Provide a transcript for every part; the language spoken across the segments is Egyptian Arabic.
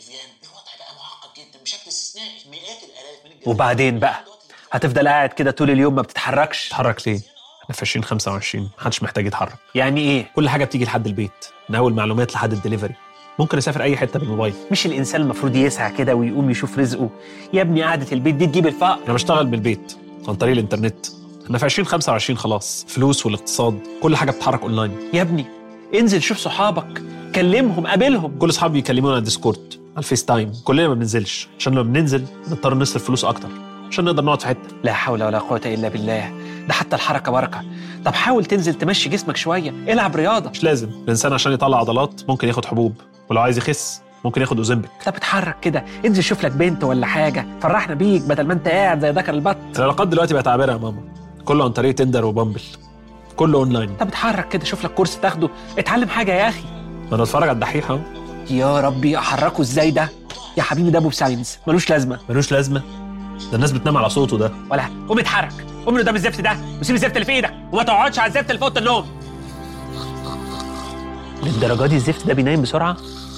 فيان الوضع بقى معقد جدا بشكل استثنائي مئات الالاف من الجرائم وبعدين بقى هتفضل قاعد كده طول اليوم ما بتتحركش اتحرك ليه؟ احنا في 2025 محدش محتاج يتحرك يعني ايه كل حاجه بتيجي لحد البيت من اول معلومات لحد الدليفري ممكن اسافر اي حته بالموبايل مش الانسان المفروض يسعى كده ويقوم يشوف رزقه يا ابني قعده البيت دي تجيب الفقر انا بشتغل بالبيت عن طريق الانترنت احنا في 2025 خلاص فلوس والاقتصاد كل حاجه بتتحرك اونلاين يا ابني انزل شوف صحابك كلمهم قابلهم كل اصحابي يكلمونا على الديسكورد على الفيس تايم كلنا ما بننزلش عشان لما بننزل نضطر نصرف فلوس اكتر عشان نقدر نقعد في حته لا حول ولا قوه الا بالله ده حتى الحركه بركه طب حاول تنزل تمشي جسمك شويه العب رياضه مش لازم الانسان عشان يطلع عضلات ممكن ياخد حبوب ولو عايز يخس ممكن ياخد اوزمبيك طب اتحرك كده انزل شوف لك بنت ولا حاجه فرحنا بيك بدل ما انت قاعد زي ذكر البط العلاقات دلوقتي بقت عابره يا ماما كله عن طريق تندر وبامبل كله اونلاين طب اتحرك كده شوف لك كورس تاخده اتعلم حاجه يا اخي ما انا بتفرج على الدحيح اهو يا ربي احركه ازاي ده يا حبيبي ده ابو ساينس ملوش لازمه ملوش لازمه ده الناس بتنام على صوته ده ولا قوم اتحرك قوم من قدام الزفت ده وسيب الزفت اللي في ايدك وما تقعدش على الزفت اللي في اوضه النوم للدرجه دي الزفت ده بينام بسرعه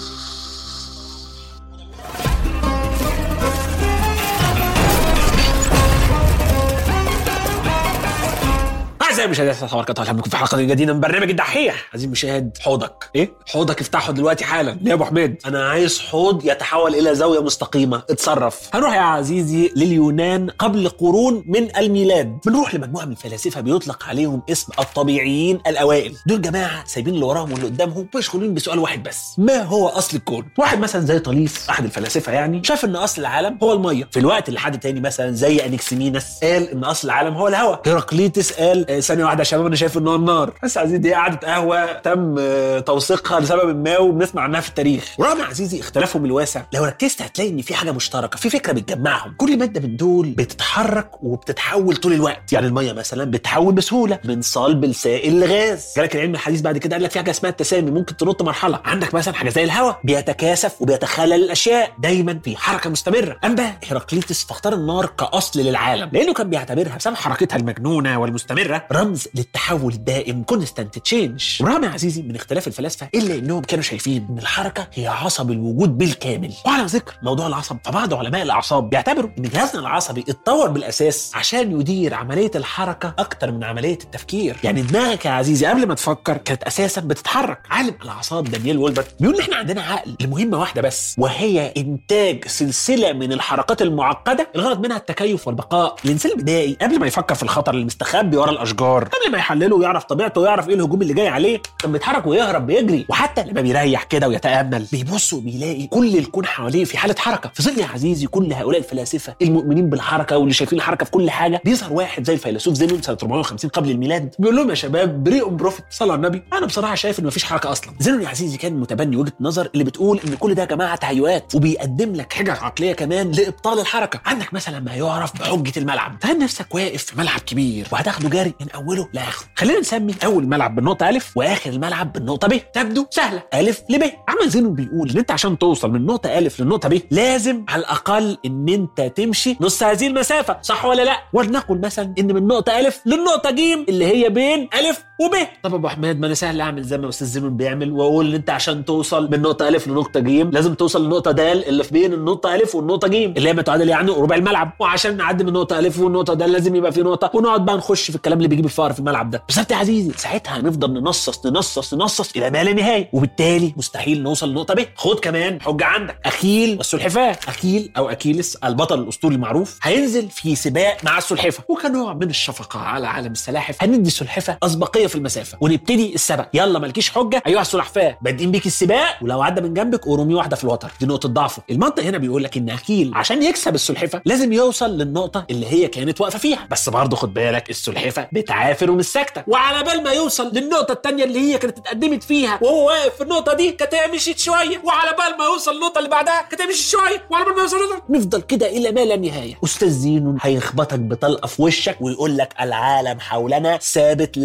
اعزائي المشاهدين السلام عليكم ورحمه الله في حلقه جديده من برنامج الدحيح عايزين مشاهد حوضك ايه حوضك افتحه دلوقتي حالا ليه يا ابو حميد انا عايز حوض يتحول الى زاويه مستقيمه اتصرف هنروح يا عزيزي لليونان قبل قرون من الميلاد بنروح لمجموعه من الفلاسفه بيطلق عليهم اسم الطبيعيين الاوائل دول جماعه سايبين اللي وراهم واللي قدامهم مشغولين بسؤال واحد بس ما هو اصل الكون واحد مثلا زي طليس احد الفلاسفه يعني شاف ان اصل العالم هو الميه في الوقت اللي حد تاني مثلا زي انكسيمينس قال ان اصل العالم هو الهواء هيراقليتس قال آه، ثانيه واحده يا شباب انا شايف ان هو النار بس يا عزيزي دي قعده قهوه تم آه، توثيقها لسبب ما وبنسمع عنها في التاريخ ورغم يا عزيزي اختلافهم الواسع لو ركزت هتلاقي ان في حاجه مشتركه في فكره بتجمعهم كل ماده من دول بتتحرك وبتتحول طول الوقت يعني الميه مثلا بتتحول بسهوله من صلب لسائل لغاز جالك العلم الحديث بعد كده قال لك في حاجه اسمها التسامي ممكن تنط مرحله عندك مثلا حاجه زي الهواء بيتكاثف وبيتخلل الاشياء دايما في حركه مستمره اما هيراقليتس فاختار النار كاصل للعالم لانه كان بيعتبرها بسبب حركتها المجنونه والمستمره رمز للتحول الدائم كونستانت تشينج ورغم يا عزيزي من اختلاف الفلاسفه الا انهم كانوا شايفين ان الحركه هي عصب الوجود بالكامل وعلى ذكر موضوع العصب فبعض علماء الاعصاب بيعتبروا ان جهازنا العصبي اتطور بالاساس عشان يدير عمليه الحركه اكتر من عمليه التفكير يعني دماغك يا عزيزي قبل ما تفكر كانت اساسا بتتحرك عالم الاعصاب دانييل وولبرت بيقول ان احنا عندنا عقل لمهمه واحده بس وهي انتاج سلسله من الحركات المعقده الغرض منها التكيف والبقاء الانسان البدائي قبل ما يفكر في الخطر اللي مستخبي ورا الاشجار قبل ما يحلله ويعرف طبيعته ويعرف ايه الهجوم اللي جاي عليه كان بيتحرك ويهرب بيجري وحتى لما بيريح كده ويتامل بيبص وبيلاقي كل الكون حواليه في حاله حركه في ظل يا عزيزي كل هؤلاء الفلاسفه المؤمنين بالحركه واللي شايفين الحركه في كل حاجه بيظهر واحد زي الفيلسوف زينون سنه 450 قبل الميلاد بيقول لهم يا شباب بريء بروفيت صلوا على النبي انا بصراحه شايف ان مفيش حركه اصلا زينون يا عزيزي كان متبني وجهه نظر اللي بتقول ان كل ده يا جماعه تهيؤات وبيقدم لك حجج عقليه كمان لابطال الحركه عندك مثلا ما يعرف بحجه الملعب تخيل نفسك واقف في ملعب كبير وهتاخده جري من اوله لاخره خلينا نسمي اول ملعب بالنقطه الف واخر الملعب بالنقطه ب تبدو سهله الف لب عمل زينون بيقول ان انت عشان توصل من نقطه الف للنقطه ب لازم على الاقل ان انت تمشي نص هذه المسافه صح ولا لا ولنقل مثلا ان من نقطه الف للنقطه ج اللي هي بين الف وب طب يا ابو حماد ما انا سهل اعمل زي ما استاذ زينون بيعمل واقول ان انت عشان توصل من نقطه الف لنقطه ج لازم توصل لنقطه د اللي في بين النقطه الف والنقطه ج اللي هي ما تعادل يعني ربع الملعب وعشان نعدي من نقطه الف والنقطه د لازم يبقى في نقطه ونقعد بقى نخش في الكلام اللي بيجيب الفقر في الملعب ده بس يا عزيزي ساعتها هنفضل ننصص ننصص ننصص الى ما لا نهايه وبالتالي مستحيل نوصل لنقطه ب خد كمان حجه عندك اخيل والسلحفاه اخيل او اكيلس البطل الاسطوري المعروف هينزل في سباق مع السلحفاه وكنوع من الشفقه على عالم السلاحف هندي السلحفاه اسبقيه في المسافه ونبتدي السبق يلا مالكيش حجه ايها السلحفاه بادئين بيك السباق ولو عدى من جنبك ورمي واحده في الوتر دي نقطه ضعفه المنطق هنا بيقول لك ان اكيل عشان يكسب السلحفاه لازم يوصل للنقطه اللي هي كانت واقفه فيها بس برضه خد بالك السلحفاه بتعافر ومش ساكته وعلى بال ما يوصل للنقطه الثانيه اللي هي كانت اتقدمت فيها وهو واقف في النقطه دي كانت هي مشيت شويه وعلى بال ما يوصل للنقطه اللي بعدها كانت هي مشيت شويه وعلى بال ما يوصل للنقطة- نفضل كده الى ما لا نهايه استاذ زينون هيخبطك بطلقه في وشك ويقول لك العالم حولنا ثابت لا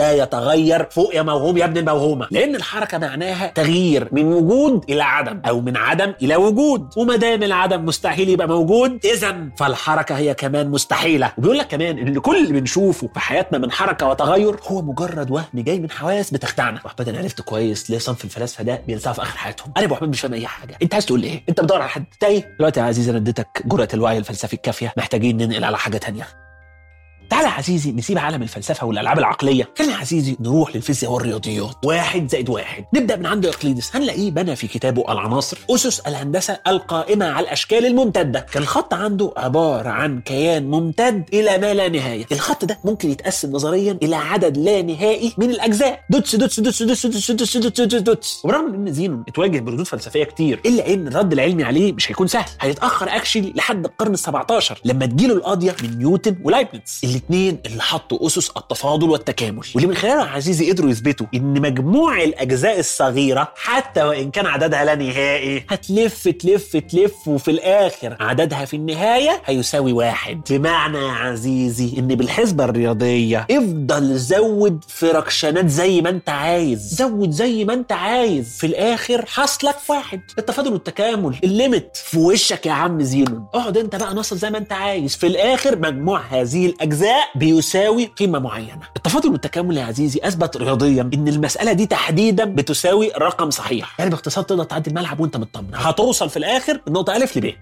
تغير فوق يا موهوم يا ابن الموهومه لان الحركه معناها تغيير من وجود الى عدم او من عدم الى وجود وما دام العدم مستحيل يبقى موجود اذا فالحركه هي كمان مستحيله وبيقول لك كمان ان كل اللي بنشوفه في حياتنا من حركه وتغير هو مجرد وهم جاي من حواس بتخدعنا واحمد انا عرفت كويس ليه صنف الفلاسفه ده بينساها في اخر حياتهم انا ابو حميد مش فاهم اي حاجه انت عايز تقول ايه انت بتدور على حد تايه دلوقتي يا عزيزي انا اديتك جرأه الوعي الفلسفي الكافيه محتاجين ننقل على حاجه تانية تعالى يا عزيزي نسيب عالم الفلسفه والالعاب العقليه خلينا يا عزيزي نروح للفيزياء والرياضيات واحد زائد واحد نبدا من عند اقليدس هنلاقيه بنى في كتابه العناصر اسس الهندسه القائمه على الاشكال الممتده كان الخط عنده عباره عن كيان ممتد الى ما لا نهايه الخط ده ممكن يتقسم نظريا الى عدد لا نهائي من الاجزاء دوتس دوتس دوتس دوتس دوتس دوتس دوتس دوتس دوتس وبرغم ان زينون اتواجه بردود فلسفيه كتير الا ان الرد العلمي عليه مش هيكون سهل هيتاخر اكشلي لحد القرن ال17 لما تجيله القضيه من نيوتن ولايبنتس الاثنين اللي حطوا اسس التفاضل والتكامل واللي من خلالها يا عزيزي قدروا يثبتوا ان مجموع الاجزاء الصغيره حتى وان كان عددها لا نهائي هتلف تلف تلف وفي الاخر عددها في النهايه هيساوي واحد بمعنى يا عزيزي ان بالحسبه الرياضيه افضل زود فراكشنات زي ما انت عايز زود زي ما انت عايز في الاخر حصلك واحد التفاضل والتكامل الليمت في وشك يا عم زينون اقعد انت بقى نصل زي ما انت عايز في الاخر مجموع هذه الاجزاء بيساوي قيمه معينه التفاضل والتكامل يا عزيزي اثبت رياضيا ان المساله دي تحديدا بتساوي رقم صحيح يعني باختصار تقدر تعدي الملعب وانت مطمن هتوصل في الاخر النقطه الف لب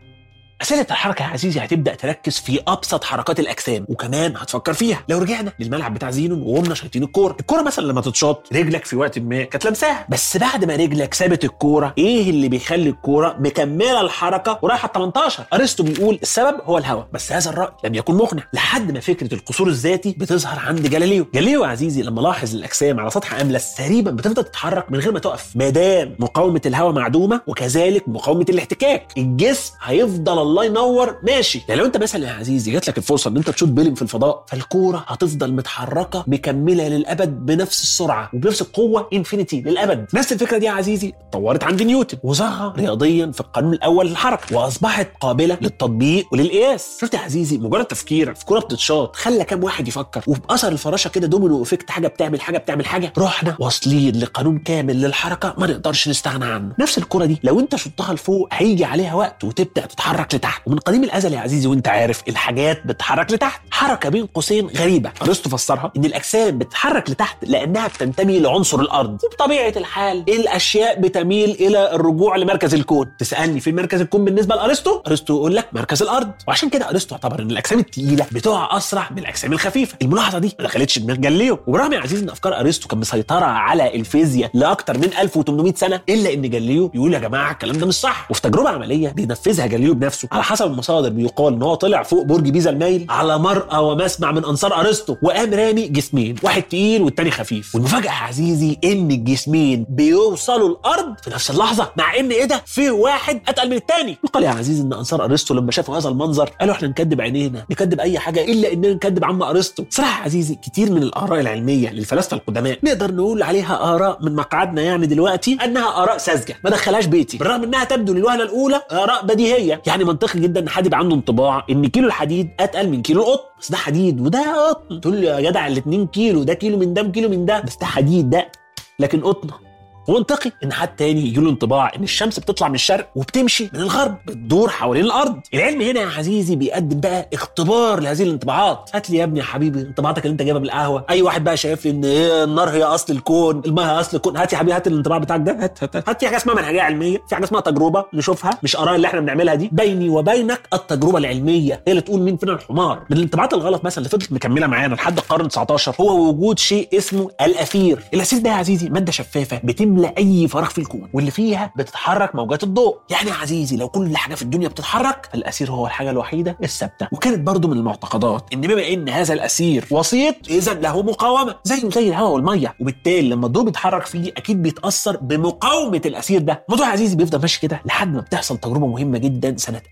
أسئلة الحركة يا عزيزي هتبدأ تركز في أبسط حركات الأجسام وكمان هتفكر فيها لو رجعنا للملعب بتاع زينون وقمنا شايطين الكورة الكورة مثلا لما تتشاط رجلك في وقت ما كانت لمساها بس بعد ما رجلك سابت الكورة إيه اللي بيخلي الكورة مكملة الحركة ورايحة 18 أرسطو بيقول السبب هو الهواء بس هذا الرأي لم يكن مقنع لحد ما فكرة القصور الذاتي بتظهر عند جاليليو جاليليو يا عزيزي لما لاحظ الأجسام على سطح أملس تقريبا بتفضل تتحرك من غير ما تقف ما دام مقاومة الهواء معدومة وكذلك مقاومة الاحتكاك الجسم هيفضل الله ينور ماشي يعني لو انت مثلا يا عزيزي جات لك الفرصه ان انت تشوط بيلم في الفضاء فالكوره هتفضل متحركه مكمله للابد بنفس السرعه وبنفس القوه انفينيتي للابد نفس الفكره دي يا عزيزي اتطورت عند نيوتن وظهر رياضيا في القانون الاول للحركه واصبحت قابله للتطبيق وللقياس شفت يا عزيزي مجرد تفكير في كوره بتتشاط خلى كام واحد يفكر وباثر الفراشه كده دومينو افكت حاجه بتعمل حاجه بتعمل حاجه رحنا واصلين لقانون كامل للحركه ما نقدرش نستغنى عنه نفس الكوره دي لو انت شطها لفوق هيجي عليها وقت وتبدا تتحرك لتحت ومن قديم الازل يا عزيزي وانت عارف الحاجات بتتحرك لتحت حركه بين قوسين غريبه ارسطو فسرها ان الاجسام بتتحرك لتحت لانها بتنتمي لعنصر الارض وبطبيعه الحال الاشياء بتميل الى الرجوع لمركز الكون تسالني في مركز الكون بالنسبه لارسطو ارسطو يقول لك مركز الارض وعشان كده ارسطو اعتبر ان الاجسام الثقيله بتقع اسرع من الاجسام الخفيفه الملاحظه دي ما دخلتش دماغ جاليليو وبرغم يا عزيزي ان افكار ارسطو كانت مسيطره على الفيزياء لاكثر من 1800 سنه الا ان جاليليو يقول يا جماعه الكلام ده مش صح وفي تجربه عمليه بينفذها جاليليو بنفسه على حسب المصادر بيقال ان هو طلع فوق برج بيزا المايل على مرأى ومسمع من انصار ارسطو وقام رامي جسمين واحد تقيل والتاني خفيف والمفاجاه يا عزيزي ان الجسمين بيوصلوا الارض في نفس اللحظه مع ان ايه ده في واحد اتقل من التاني يقال يا عزيزي ان انصار ارسطو لما شافوا هذا المنظر قالوا احنا نكذب عينينا نكذب اي حاجه الا اننا نكذب عم ارسطو صراحه يا عزيزي كتير من الاراء العلميه للفلاسفه القدماء نقدر نقول عليها اراء من مقعدنا يعني دلوقتي انها اراء ساذجه ما دخلهاش بيتي بالرغم انها تبدو للوهله الاولى اراء بديهيه يعني منطقي جدا ان حد يبقى عنده انطباع ان كيلو الحديد اتقل من كيلو القطن بس ده حديد وده قطن تقول لي يا جدع ال 2 كيلو ده كيلو من ده كيلو من ده بس ده حديد ده لكن قطنه ومنطقي ان حد تاني يجي له انطباع ان الشمس بتطلع من الشرق وبتمشي من الغرب بتدور حوالين الارض العلم هنا يا عزيزي بيقدم بقى اختبار لهذه الانطباعات هات لي يا ابني يا حبيبي انطباعاتك اللي انت جايبها بالقهوه اي واحد بقى شايف لي ان ايه النار هي اصل الكون الماء هي اصل الكون هات يا حبيبي هات الانطباع بتاعك ده هات هات هات, هات في حاجه اسمها منهجيه علميه في حاجه اسمها تجربه نشوفها مش اراء اللي احنا بنعملها دي بيني وبينك التجربه العلميه هي اللي تقول مين فينا الحمار من الانطباعات الغلط مثلا اللي فضلت مكمله معانا لحد القرن 19 هو وجود شيء اسمه الاثير الاثير ده يا عزيزي ماده شفافه بتملى اي فراغ في الكون واللي فيها بتتحرك موجات الضوء يعني يا عزيزي لو كل حاجه في الدنيا بتتحرك فالاسير هو الحاجه الوحيده الثابته وكانت برضو من المعتقدات ان بما ان هذا الاسير وسيط اذا له مقاومه زيه زي الهواء والميه وبالتالي لما الضوء بيتحرك فيه اكيد بيتاثر بمقاومه الاسير ده الموضوع يا عزيزي بيفضل ماشي كده لحد ما بتحصل تجربه مهمه جدا سنه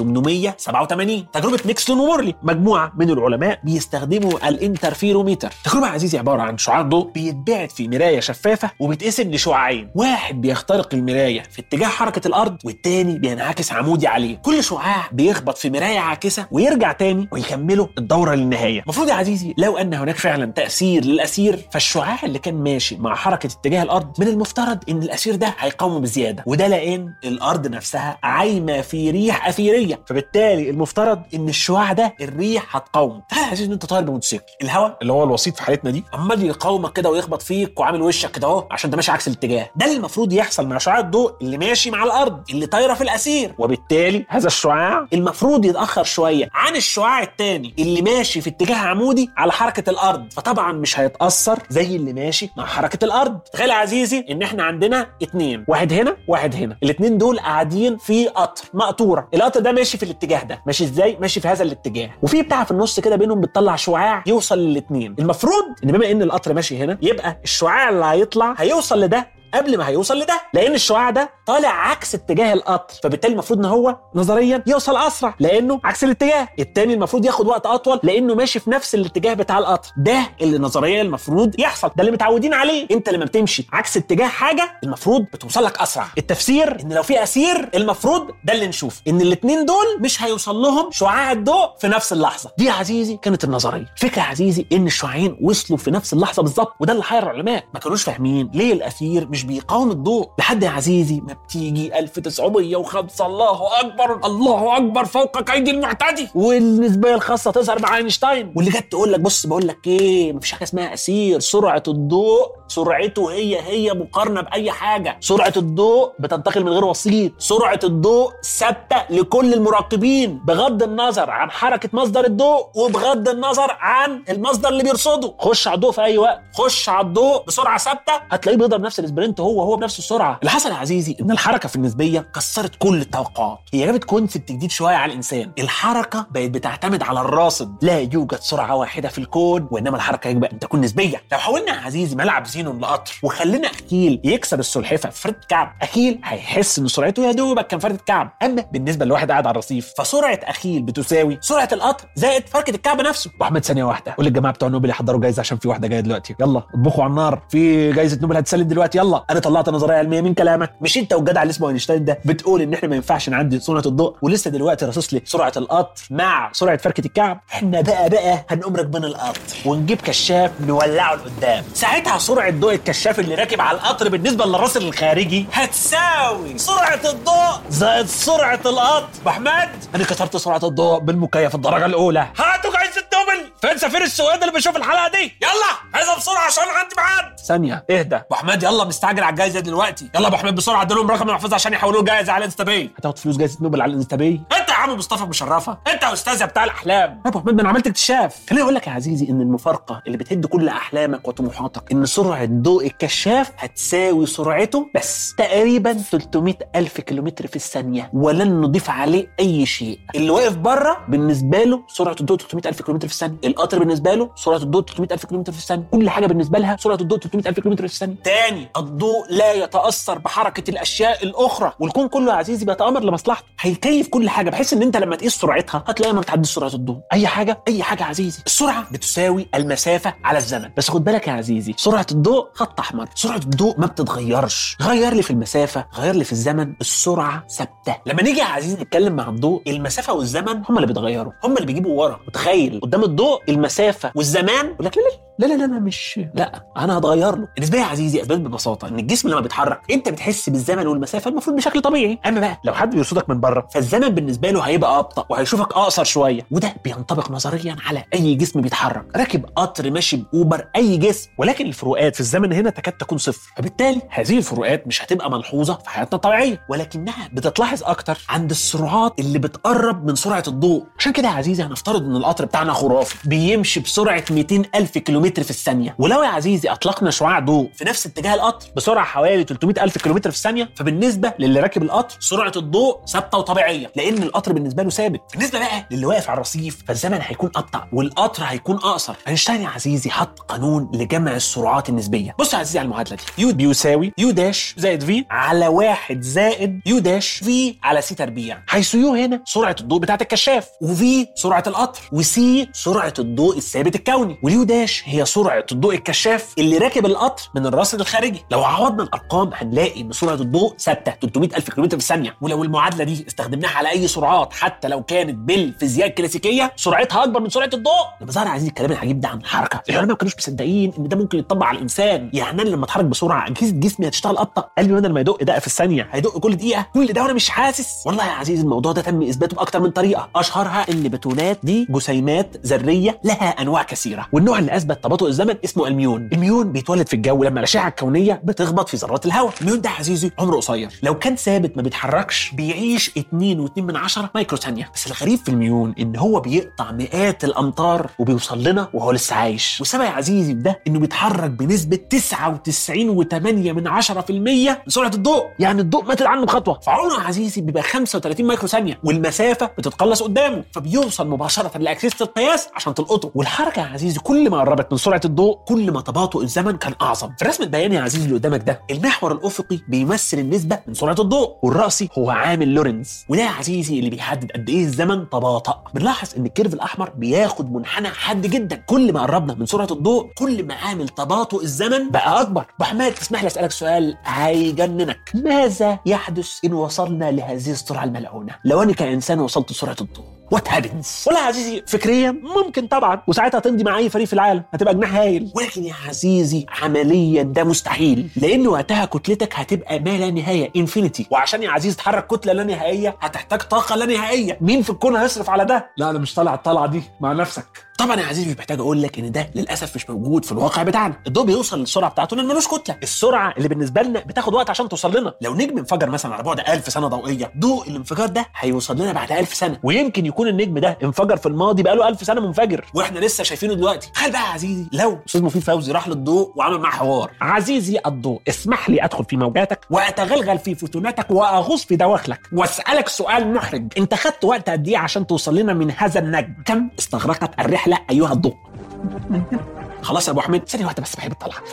1887 تجربه نيكسون ومورلي مجموعه من العلماء بيستخدموا الانترفيروميتر تجربه يا عزيزي عباره عن شعاع ضوء بيتبعت في مرايه شفافه وبيتقسم لشعاع شعاعين واحد بيخترق المرايه في اتجاه حركه الارض والتاني بينعكس عمودي عليه كل شعاع بيخبط في مرايه عاكسه ويرجع تاني ويكملوا الدوره للنهايه المفروض يا عزيزي لو ان هناك فعلا تاثير للاسير فالشعاع اللي كان ماشي مع حركه اتجاه الارض من المفترض ان الاسير ده هيقاومه بزياده وده لان الارض نفسها عايمه في ريح اثيريه فبالتالي المفترض ان الشعاع ده الريح هتقاومه تخيل يا عزيزي ان انت طاير بموتوسيكل الهواء اللي هو الوسيط في حالتنا دي عمال يقاومك كده ويخبط فيك وعامل وشك كده اهو عشان انت ماشي عكس الاتجاه ده اللي المفروض يحصل مع شعاع الضوء اللي ماشي مع الارض اللي طايره في الاسير وبالتالي هذا الشعاع المفروض يتاخر شويه عن الشعاع الثاني اللي ماشي في اتجاه عمودي على حركه الارض فطبعا مش هيتاثر زي اللي ماشي مع حركه الارض تخيل يا عزيزي ان احنا عندنا اتنين واحد هنا واحد هنا الاتنين دول قاعدين في قطر مقطوره القطر ده ماشي في الاتجاه ده ماشي ازاي ماشي في هذا الاتجاه وفي بتاع في النص كده بينهم بتطلع شعاع يوصل للاتنين المفروض ان بما ان القطر ماشي هنا يبقى الشعاع اللي هيطلع هيوصل لده قبل ما هيوصل لده لان الشعاع ده طالع عكس اتجاه القطر فبالتالي المفروض ان هو نظريا يوصل اسرع لانه عكس الاتجاه التاني المفروض ياخد وقت اطول لانه ماشي في نفس الاتجاه بتاع القطر ده اللي نظريا المفروض يحصل ده اللي متعودين عليه انت لما بتمشي عكس اتجاه حاجه المفروض بتوصل لك اسرع التفسير ان لو في اسير المفروض ده اللي نشوف ان الاثنين دول مش هيوصل لهم شعاع الضوء في نفس اللحظه دي يا عزيزي كانت النظريه فكره يا عزيزي ان الشعاعين وصلوا في نفس اللحظه بالظبط وده اللي حير العلماء ما كانوش فاهمين ليه الاثير مش بيقاوم الضوء لحد يا عزيزي ما بتيجي 1905 الله اكبر الله اكبر فوق كيد المعتدي والنسبيه الخاصه تظهر مع اينشتاين واللي جت تقول لك بص بقول لك ايه مفيش حاجه اسمها اسير سرعه الضوء سرعته هي هي مقارنه باي حاجه سرعه الضوء بتنتقل من غير وسيط سرعه الضوء ثابته لكل المراقبين بغض النظر عن حركه مصدر الضوء وبغض النظر عن المصدر اللي بيرصده خش على الضوء في اي وقت خش على الضوء بسرعه ثابته هتلاقيه بيضرب نفس الاسبرنت هو هو بنفس السرعه اللي حصل يا عزيزي ان الحركه في النسبيه كسرت كل التوقعات هي جابت كونسبت جديد شويه على الانسان الحركه بقت بتعتمد على الراصد لا يوجد سرعه واحده في الكون وانما الحركه يجب ان تكون نسبيه لو حولنا يا عزيزي ملعب زينون لقطر وخلينا اكيل يكسب السلحفه في فرده كعب اكيل هيحس ان سرعته يا دوبك كان فرده كعب اما بالنسبه لواحد قاعد على الرصيف فسرعه اخيل بتساوي سرعه القطر زائد فركه الكعب نفسه واحمد ثانيه واحده قول للجماعه بتوع نوبل يحضروا جايزه عشان في واحده جايه دلوقتي يلا اطبخوا على النار في جايزه نوبل هتسلم دلوقتي يلا انا طلعت نظريه علميه من كلامك مش انت والجدع اللي اسمه اينشتاين ده بتقول ان احنا ما ينفعش نعدي سرعه الضوء ولسه دلوقتي راصص لي سرعه القطر مع سرعه فركه الكعب احنا بقى بقى هنقوم راكبين القطر ونجيب كشاف نولعه لقدام ساعتها سرعه ضوء الكشاف اللي راكب على القطر بالنسبه للراصل الخارجي هتساوي سرعه الضوء زائد سرعه القطر احمد انا كسرت سرعه الضوء بالمكيف الدرجه الاولى هاتوا جايزه نوبل فين سفير السويد اللي بيشوف الحلقه دي يلا هذا بسرعه عشان عندي ميعاد ثانيه اهدى ابو حماد يلا مستعجل على الجايزه دلوقتي يلا ابو حماد بسرعه اديلهم رقم المحفظه عشان يحولوا جايزه على الانستا باي هتاخد فلوس جايزه نوبل على الانستا باي انت يا عم مصطفى مشرفه انت يا استاذ بتاع الاحلام ابو حماد ما انا عملت اكتشاف خليني اقول لك يا عزيزي ان المفارقه اللي بتهد كل احلامك وطموحاتك ان سرعه ضوء الكشاف هتساوي سرعته بس تقريبا 300 الف كيلومتر في الثانيه ولن نضيف عليه اي شيء اللي واقف بره بالنسبه له سرعه الضوء 300 الف كيلومتر في الثانيه القطر بالنسبه له سرعه الضوء 300 الف كيلومتر في الثانيه كل حاجه بالنسبه لها سرعه الضوء 300 الف كيلومتر في الثانيه تاني الضوء لا يتاثر بحركه الاشياء الاخرى والكون كله يا عزيزي بيتامر لمصلحته هيكيف كل حاجه بحيث ان انت لما تقيس سرعتها هتلاقيها ما بتعديش سرعه الضوء اي حاجه اي حاجه يا عزيزي السرعه بتساوي المسافه على الزمن بس خد بالك يا عزيزي سرعه الضوء خط احمر سرعه الضوء ما بتتغيرش غير لي في المسافه غير لي في الزمن السرعه ثابته لما نيجي يا عزيزي نتكلم مع الضوء المسافه والزمن هم اللي بيتغيروا هم اللي بيجيبوا ورا متخيل قدام الضوء المسافه والزمان يقول لك لا لا لا لا لا انا مش لا انا هتغير له النسبيه يا عزيزي اثبت ببساطه ان الجسم لما بيتحرك انت بتحس بالزمن والمسافه المفروض بشكل طبيعي اما بقى لو حد بيرصدك من بره فالزمن بالنسبه له هيبقى ابطا وهيشوفك اقصر شويه وده بينطبق نظريا على اي جسم بيتحرك راكب قطر ماشي باوبر اي جسم ولكن الفروقات في الزمن هنا تكاد تكون صفر فبالتالي هذه الفروقات مش هتبقى ملحوظه في حياتنا الطبيعيه ولكنها بتتلاحظ اكتر عند السرعات اللي بتقرب من سرعه الضوء عشان كده يا عزيزي هنفترض ان القطر بتاعنا خرافي بيمشي بسرعه 200 الف كيلومتر في الثانيه ولو يا عزيزي اطلقنا شعاع ضوء في نفس اتجاه القطر بسرعه حوالي 300 الف كيلومتر في الثانيه فبالنسبه للي راكب القطر سرعه الضوء ثابته وطبيعيه لان القطر بالنسبه له ثابت بالنسبه بقى للي واقف على الرصيف فالزمن هيكون ابطا والقطر هيكون اقصر اينشتاين يا عزيزي حط قانون لجمع السرعات النسبيه بص يا عزيزي على المعادله دي يو بيساوي يو داش زائد في على واحد زائد يو داش في على سي تربيع حيث يو هنا سرعه الضوء بتاعه الكشاف وفي سرعه القطر وسي سرعه الضوء الثابت الكوني واليو داش هي هي سرعه الضوء الكشاف اللي راكب القطر من الراصد الخارجي لو عوضنا الارقام هنلاقي ان سرعه الضوء ثابته 300 الف كيلومتر في الثانيه ولو المعادله دي استخدمناها على اي سرعات حتى لو كانت بالفيزياء الكلاسيكيه سرعتها اكبر من سرعه الضوء لما ظهر عزيزي الكلام العجيب ده عن الحركه العلماء ما كانوش مصدقين ان ده ممكن يتطبق على الانسان يعني انا لما اتحرك بسرعه اجهزه جسمي هتشتغل ابطا قلبي بدل ما يدق دقه في الثانيه هيدق كل دقيقه كل ده وانا مش حاسس والله يا عزيزي الموضوع ده تم اثباته باكتر من طريقه اشهرها ان بتونات دي جسيمات ذريه لها انواع كثيره والنوع اللي اثبت تباطؤ الزمن اسمه الميون الميون بيتولد في الجو لما الاشعه الكونيه بتخبط في ذرات الهواء الميون ده يا عزيزي عمره قصير لو كان ثابت ما بيتحركش بيعيش 2.2 من عشرة مايكرو ثانيه بس الغريب في الميون ان هو بيقطع مئات الامتار وبيوصل لنا وهو لسه عايش والسبب يا عزيزي في ده انه بيتحرك بنسبه 99.8 من 10% من سرعه الضوء يعني الضوء ماتت عنه بخطوه فعمره يا عزيزي بيبقى 35 مايكرو ثانيه والمسافه بتتقلص قدامه فبيوصل مباشره لاجهزه القياس عشان تلقطه والحركه يا عزيزي كل ما قربت من سرعه الضوء كل ما تباطؤ الزمن كان اعظم في الرسم البياني يا عزيزي اللي قدامك ده المحور الافقي بيمثل النسبه من سرعه الضوء والراسي هو عامل لورنز وده يا عزيزي اللي بيحدد قد ايه الزمن تباطأ بنلاحظ ان الكيرف الاحمر بياخد منحنى حاد جدا كل ما قربنا من سرعه الضوء كل ما عامل تباطؤ الزمن بقى اكبر ابو حماد تسمح لي اسالك سؤال هيجننك ماذا يحدث ان وصلنا لهذه السرعه الملعونه لو انا كانسان وصلت لسرعه الضوء وات هابنز ولا يا عزيزي فكريا ممكن طبعا وساعتها تمضي مع اي فريق في العالم هتبقى جناح هايل ولكن يا عزيزي عمليا ده مستحيل لان وقتها كتلتك هتبقى ما لا نهايه انفينيتي وعشان يا عزيزي تحرك كتله لا نهائيه هتحتاج طاقه لا نهائيه مين في الكون هيصرف على ده لا انا مش طالع الطلعه دي مع نفسك طبعا يا عزيزي مش محتاج اقول لك ان ده للاسف مش موجود في الواقع بتاعنا الضوء بيوصل للسرعه بتاعته لان ملوش كتله السرعه اللي بالنسبه لنا بتاخد وقت عشان توصل لنا لو نجم انفجر مثلا على بعد 1000 سنه ضوئيه ضوء الانفجار ده هيوصل لنا بعد 1000 سنه ويمكن يكون النجم ده انفجر في الماضي بقاله 1000 سنه منفجر واحنا لسه شايفينه دلوقتي تخيل بقى يا عزيزي لو استاذ مفيد فوزي راح للضوء وعمل معاه حوار عزيزي الضوء اسمح لي ادخل في موجاتك واتغلغل في فوتوناتك واغوص في دواخلك واسالك سؤال محرج انت خدت وقت قد ايه عشان توصل لنا من هذا النجم كم استغرقت الرحله ايها الضوء خلاص يا ابو حميد ثانيه واحده بس بحب الطلعه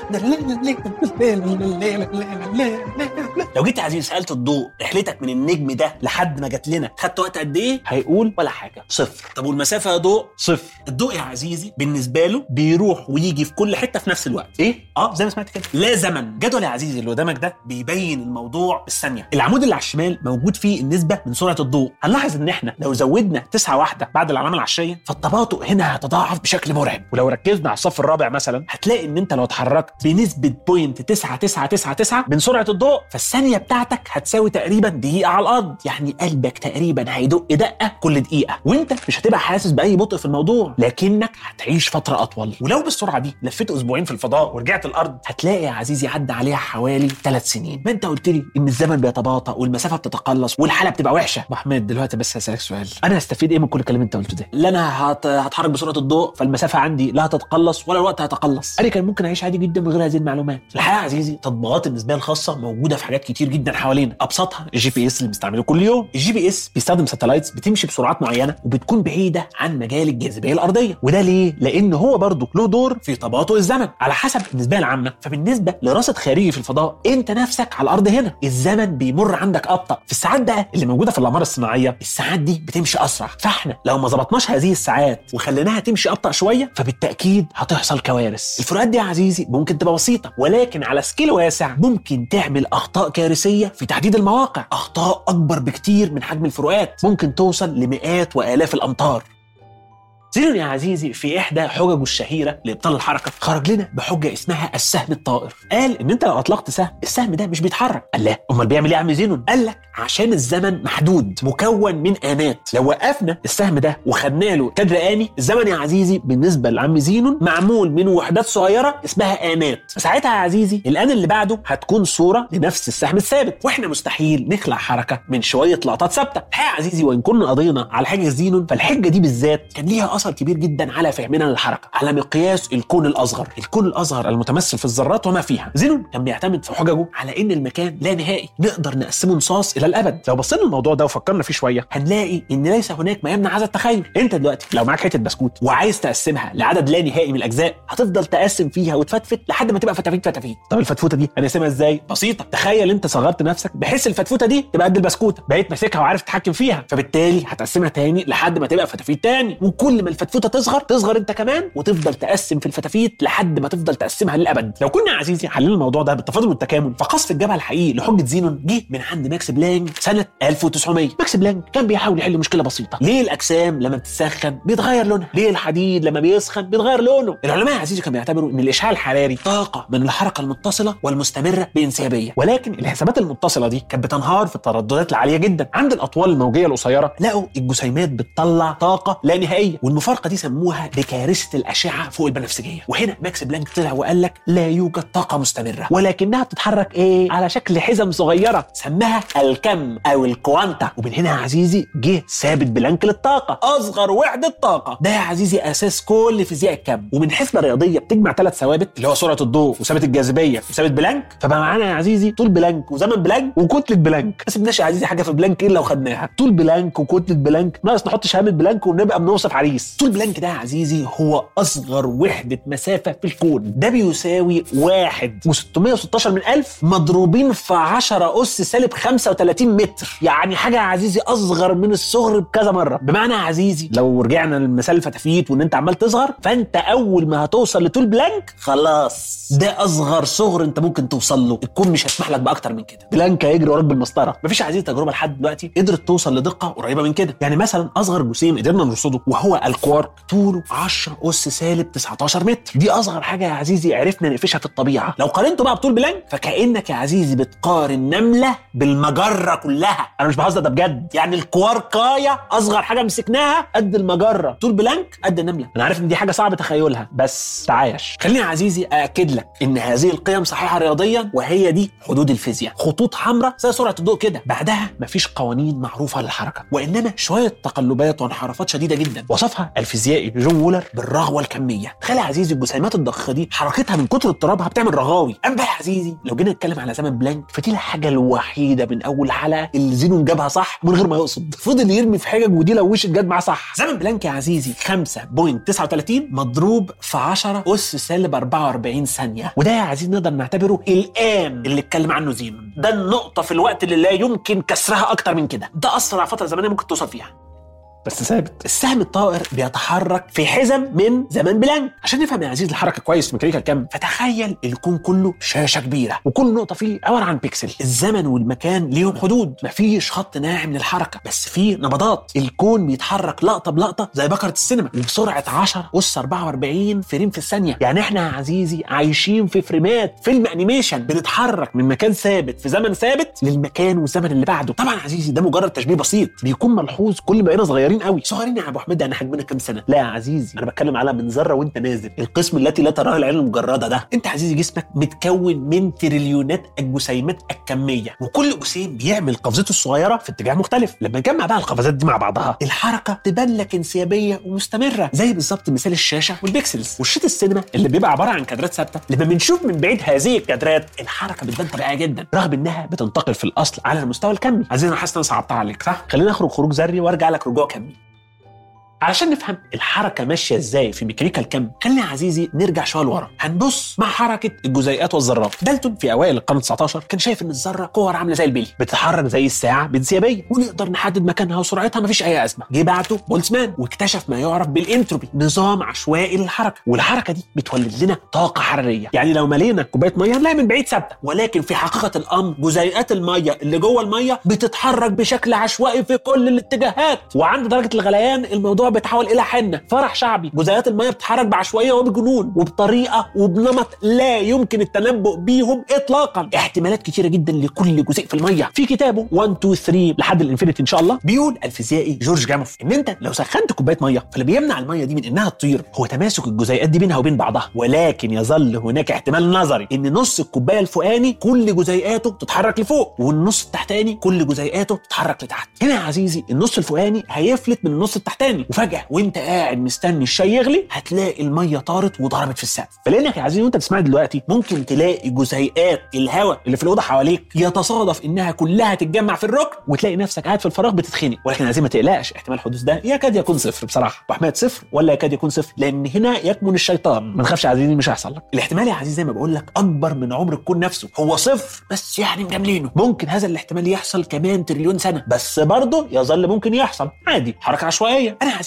لو جيت يا عزيزي سالت الضوء رحلتك من النجم ده لحد ما جت لنا خدت وقت قد ايه هيقول ولا حاجه صفر طب والمسافه يا ضوء صفر الضوء يا عزيزي بالنسبه له بيروح ويجي في كل حته في نفس الوقت ايه اه زي ما سمعت كده لا زمن جدول يا عزيزي اللي قدامك ده بيبين الموضوع بالثانيه العمود اللي على الشمال موجود فيه النسبه من سرعه الضوء هنلاحظ ان احنا لو زودنا تسعة واحده بعد العلامه العشريه فالتباطؤ هنا هيتضاعف بشكل مرعب ولو ركزنا على الصف الرابع مثلا هتلاقي ان انت لو اتحركت بنسبه بوينت 9999 من سرعه الضوء فالثانيه بتاعتك هتساوي تقريبا دقيقه على الارض يعني قلبك تقريبا هيدق دقه كل دقيقه وانت مش هتبقى حاسس باي بطء في الموضوع لكنك هتعيش فتره اطول ولو بالسرعه دي لفيت اسبوعين في الفضاء ورجعت الارض هتلاقي يا عزيزي عدى عليها حوالي ثلاث سنين ما انت قلت لي ان الزمن بيتباطأ والمسافه بتتقلص والحاله بتبقى وحشه ابو حميد دلوقتي بس هسالك سؤال انا هستفيد ايه من كل الكلام اللي انت قلته ده لا انا هت... هتحرك بسرعه الضوء فالمسافه عندي لا هتتقلص ولا الوقت هيتقلص انا كان ممكن اعيش عادي جدا من غير هذه المعلومات الحقيقه يا عزيزي تطبيقات النسبيه الخاصه موجوده في حاجات كتير جدا حوالينا ابسطها الجي بي اس اللي بنستعمله كل يوم الجي بي اس بيستخدم ساتلايتس بتمشي بسرعات معينه وبتكون بعيده عن مجال الجاذبيه الارضيه وده ليه لان هو برضه له دور في تباطؤ الزمن على حسب النسبيه العامه فبالنسبه لراصد خارجي في الفضاء انت نفسك على الارض هنا الزمن بيمر عندك ابطا في الساعات بقى اللي موجوده في الاقمار الصناعيه الساعات دي بتمشي اسرع فاحنا لو ما ظبطناش هذه الساعات وخليناها تمشي ابطا شويه فبالتاكيد هتحصل كوارث الفروقات دي يا عزيزي ممكن تبقى بسيطه ولكن على سكيل واسع ممكن تعمل اخطاء كارثيه في تحديد المواقع اخطاء اكبر بكتير من حجم الفروقات ممكن توصل لمئات والاف الامتار زينون يا عزيزي في احدى حججه الشهيره لابطال الحركه خرج لنا بحجه اسمها السهم الطائر قال ان انت لو اطلقت سهم السهم ده مش بيتحرك قال لا امال بيعمل ايه يا عم زينون قال لك عشان الزمن محدود مكون من انات لو وقفنا السهم ده وخدنا له كادر اني الزمن يا عزيزي بالنسبه لعم زينون معمول من وحدات صغيره اسمها انات فساعتها يا عزيزي الان اللي بعده هتكون صوره لنفس السهم الثابت واحنا مستحيل نخلق حركه من شويه لقطات ثابته الحقيقه يا عزيزي وان كنا قضينا على حاجه زينون فالحجه دي بالذات كان ليها اثر كبير جدا على فهمنا للحركه على مقياس الكون الاصغر الكون الاصغر المتمثل في الذرات وما فيها زينون كان بيعتمد في حججه على ان المكان لا نهائي نقدر نقسمه نصاص الى الابد لو بصينا الموضوع ده وفكرنا فيه شويه هنلاقي ان ليس هناك ما يمنع هذا التخيل انت دلوقتي لو معاك حته بسكوت وعايز تقسمها لعدد لا نهائي من الاجزاء هتفضل تقسم فيها وتفتفت لحد ما تبقى فتافيت فتافيت طب الفتفوته دي هنقسمها ازاي بسيطه تخيل انت صغرت نفسك بحيث الفتفوته دي تبقى قد البسكوته بقيت ماسكها وعارف تتحكم فيها فبالتالي هتقسمها تاني لحد ما تبقى فتافيت تاني وكل ما الفتفوته تصغر تصغر انت كمان وتفضل تقسم في الفتافيت لحد ما تفضل تقسمها للابد لو كنا يا عزيزي حللنا الموضوع ده بالتفاضل والتكامل فقصف الجبهه الحقيقي لحجه زينون جه من عند ماكس بلانك سنه 1900 ماكس بلانك كان بيحاول يحل مشكله بسيطه ليه الاجسام لما بتسخن بيتغير لونها ليه الحديد لما بيسخن بيتغير لونه العلماء يا عزيزي كانوا بيعتبروا ان الاشعاع الحراري طاقه من الحركه المتصله والمستمره بانسيابيه ولكن الحسابات المتصله دي كانت بتنهار في الترددات العاليه جدا عند الاطوال الموجيه القصيره لقوا الجسيمات بتطلع طاقه لا نهائيه والمفارقه دي سموها بكارثه الاشعه فوق البنفسجيه وهنا ماكس بلانك طلع وقال لك لا يوجد طاقه مستمره ولكنها بتتحرك ايه على شكل حزم صغيره سماها الكم او الكوانتا ومن هنا يا عزيزي جه ثابت بلانك للطاقه اصغر وحده طاقه ده يا عزيزي اساس كل فيزياء الكم ومن حسبه رياضيه بتجمع ثلاث ثوابت اللي هو سرعه الضوء وثابت الجاذبيه وثابت بلانك فبقى معانا يا عزيزي طول بلانك وزمن بلانك وكتله بلانك ما سيبناش يا عزيزي حاجه في بلانك الا وخدناها طول بلانك وكتله بلانك ناقص نحط شهاده بلانك ونبقى بنوصف عريس طول بلانك ده يا عزيزي هو اصغر وحده مسافه في الكون ده بيساوي واحد و616 من ألف مضروبين في 10 أس سالب 35 متر يعني حاجة يا عزيزي أصغر من الصغر بكذا مرة بمعنى يا عزيزي لو رجعنا لمثال الفتافيت وإن أنت عمال تصغر فأنت أول ما هتوصل لطول بلانك خلاص ده أصغر صغر أنت ممكن توصل له الكون مش هيسمح لك بأكتر من كده بلانك هيجري وراك بالمسطرة مفيش يا عزيزي تجربة لحد دلوقتي قدرت توصل لدقة قريبة من كده يعني مثلا أصغر جسيم قدرنا نرصده وهو الكوارك طوله 10 أس سالب 19 متر دي أصغر حاجة يا عزيزي عرفنا نقفشها في الطبيعة لو قارنته بقى بطول بلانك فكأنك يا عزيزي بتقارن نملة بالمجرة كلها أنا مش بهزر ده بجد يعني الكواركاية أصغر حاجة مسكناها قد المجرة طول بلانك قد النملة أنا عارف إن دي حاجة صعب تخيلها بس تعايش خليني يا عزيزي أأكد لك إن هذه القيم صحيحة رياضيا وهي دي حدود الفيزياء خطوط حمراء زي سرعة الضوء كده بعدها مفيش قوانين معروفة للحركة وإنما شوية تقلبات وانحرافات شديدة جدا وصفها الفيزيائي جون وولر بالرغوة الكمية تخيل يا عزيزي الجسيمات الضخة دي حركتها من كتر اضطرابها بتعمل رغاوي اما بقى يا عزيزي لو جينا نتكلم على زمن بلانك فدي الحاجه الوحيده من اول حلقه اللي زينون جابها صح من غير ما يقصد فضل يرمي في حجج ودي لو وشت جت معاه صح زمن بلانك يا عزيزي 5.39 مضروب في 10 اس سالب 44 ثانيه وده يا عزيزي نقدر نعتبره الان اللي اتكلم عنه زينون ده النقطه في الوقت اللي لا يمكن كسرها اكتر من كده ده اسرع فتره زمنيه ممكن توصل فيها بس ثابت السهم الطائر بيتحرك في حزم من زمان بلانك عشان نفهم يا عزيز الحركه كويس في ميكانيكا الكم فتخيل الكون كله شاشه كبيره وكل نقطه فيه عباره عن بيكسل الزمن والمكان ليهم حدود مفيش خط ناعم للحركه بس في نبضات الكون بيتحرك لقطه بلقطه زي بكره السينما وبسرعه 10 اس 44 فريم في الثانيه يعني احنا يا عزيزي عايشين في فريمات فيلم انيميشن بنتحرك من مكان ثابت في زمن ثابت للمكان والزمن اللي بعده طبعا يا عزيزي ده مجرد تشبيه بسيط بيكون ملحوظ كل ما بقينا صغيرين قوي صغيرين يا ابو حميد انا حجمنا كام سنه لا يا عزيزي انا بتكلم على من ذره وانت نازل القسم التي لا تراها العين المجرده ده انت يا عزيزي جسمك متكون من تريليونات الجسيمات الكميه وكل جسيم بيعمل قفزته الصغيره في اتجاه مختلف لما نجمع بقى القفزات دي مع بعضها الحركه تبان لك انسيابيه ومستمره زي بالظبط مثال الشاشه والبيكسلز والشيت السينما اللي بيبقى عباره عن كادرات ثابته لما بنشوف من بعيد هذه الكادرات الحركه بتبان طبيعيه جدا رغم انها بتنتقل في الاصل على المستوى الكمي عزيزي انا حاسس ان انا صعبتها عليك صح خلينا نخرج خروج ذري وارجع لك رجوع كمي علشان نفهم الحركه ماشيه ازاي في ميكانيكا الكم خلينا يا عزيزي نرجع شويه لورا هنبص مع حركه الجزيئات والذرات دالتون في اوائل القرن 19 كان شايف ان الذره كور عامله زي البلي بتتحرك زي الساعه بانسيابيه ونقدر نحدد مكانها وسرعتها مفيش اي ازمه جه بعته بولتزمان واكتشف ما يعرف بالانتروبي نظام عشوائي للحركه والحركه دي بتولد لنا طاقه حراريه يعني لو ملينا كوبايه ميه هنلاقي من بعيد ثابته ولكن في حقيقه الامر جزيئات الميه اللي جوه الميه بتتحرك بشكل عشوائي في كل الاتجاهات وعند درجه الغليان الموضوع بيتحول الى حنه فرح شعبي جزيئات الميه بتتحرك بعشوائيه وبجنون وبطريقه وبنمط لا يمكن التنبؤ بيهم اطلاقا احتمالات كتيره جدا لكل جزيء في الميه في كتابه 1 2 3 لحد الانفينيتي ان شاء الله بيقول الفيزيائي جورج جاموف ان انت لو سخنت كوبايه ميه فاللي بيمنع الميه دي من انها تطير هو تماسك الجزيئات دي بينها وبين بعضها ولكن يظل هناك احتمال نظري ان نص الكوبايه الفوقاني كل جزيئاته تتحرك لفوق والنص التحتاني كل جزيئاته تتحرك لتحت هنا يا عزيزي النص الفوقاني هيفلت من النص التحتاني وفجاه وانت قاعد مستني الشاي يغلي هتلاقي الميه طارت وضربت في السقف فلانك يا عزيزي وانت بتسمعني دلوقتي ممكن تلاقي جزيئات الهواء اللي في الاوضه حواليك يتصادف انها كلها تتجمع في الركن وتلاقي نفسك قاعد في الفراغ بتتخنق ولكن عزيزي ما تقلقش احتمال حدوث ده يكاد يكون صفر بصراحه وحمايه صفر ولا يكاد يكون صفر لان هنا يكمن الشيطان ما تخافش يا عزيزي مش هيحصل لك الاحتمال يا عزيزي زي ما بقول لك اكبر من عمر الكون نفسه هو صفر بس يعني مجاملينه ممكن هذا الاحتمال يحصل كمان تريليون سنه بس برضه يظل ممكن يحصل عادي حركه عشوائيه انا يا عزيزي